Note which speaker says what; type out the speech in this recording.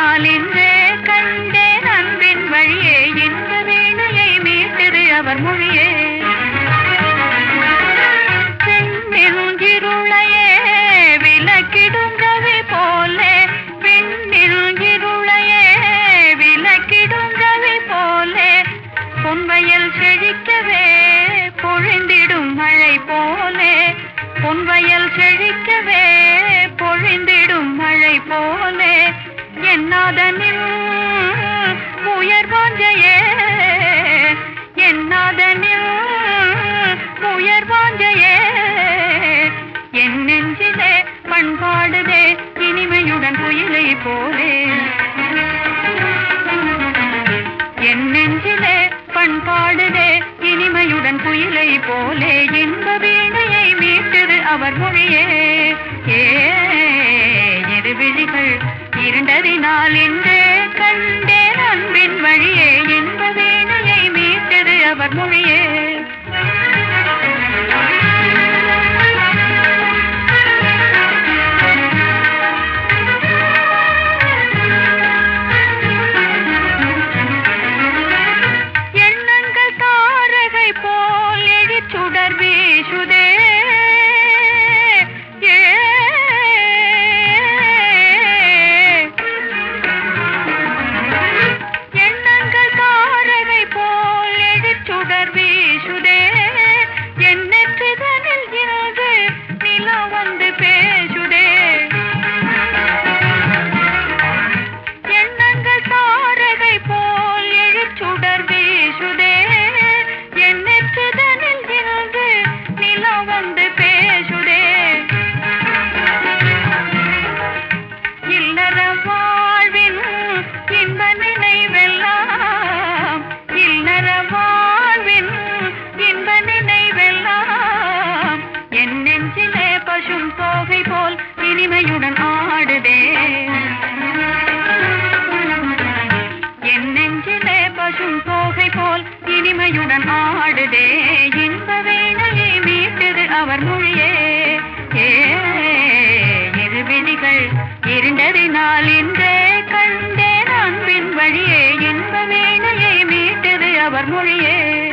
Speaker 1: இருண்டதினால் இன்றே கண்டேன் அன்பின் வழியே இந்த வீணையை மீட்டது அவர் மொழியே பெண்ணிருளையே விளக்கிடும் ரவி போலே பெண்ணிருளையே விளக்கிடும் ரவி போலே பொன்வயல் செழிக்கவே பொழிந்திடும் மழை போலே பொன்வயல் செழிக்கவே பொழிந்திடும் மழை போலே என்னாதனில் உயர் வாஞ்சையே என்னாதனில் உயர் வாஞ்சையே என் நெஞ்சிலே பண்பாடுதே இனிமையுடன் குயிலை போலே என் நெஞ்சிலே பண்பாடுதே இனிமையுடன் குயிலை போலே இன்ப வீணையை மீட்டது அவர் மொழியே ஏ இருவிழிகள் இருண்டதினால் இன்றே கண்டேன் அன்பின் வழியே இன்ப வீணையை மீட்டது அவர் மொழியே எண்ணங்கள் தாரகை போல் எழிச்சுடர் வீசுதே ஏ. எண்ணங்கள் தாரகை போல் எழிச்சுடர் வீசுதே என் நெற்றிதனில் இருந்து நிலா வந்து பேசுதே எண்ணங்கள் தாரகை போல் எழிச்சுடர் வீசுதே என் நெற்றிதனில் இருந்து நிலா வந்து பேசுதே இல்லற வாழ்வின் இன்ப நினைவெல்லாம் இல்லற வாழ்வின் இன்ப நினைவெல்லாம் என் நெஞ்சிலே பசும் தோகை போல் இனிமையுடன் ஆடுதே என் நெஞ்சிலே பசும் தோகை போல் இனிமையுடன் ஆடுதே இன்ப வேணையை மீட்டது அவர் மொழியே ஏ இரு விழிகள் இருண்டதினால் இன்றே கண்டேன் அன்பின் வழியே இன்ப வேணையை மீட்டது அவர் மொழியே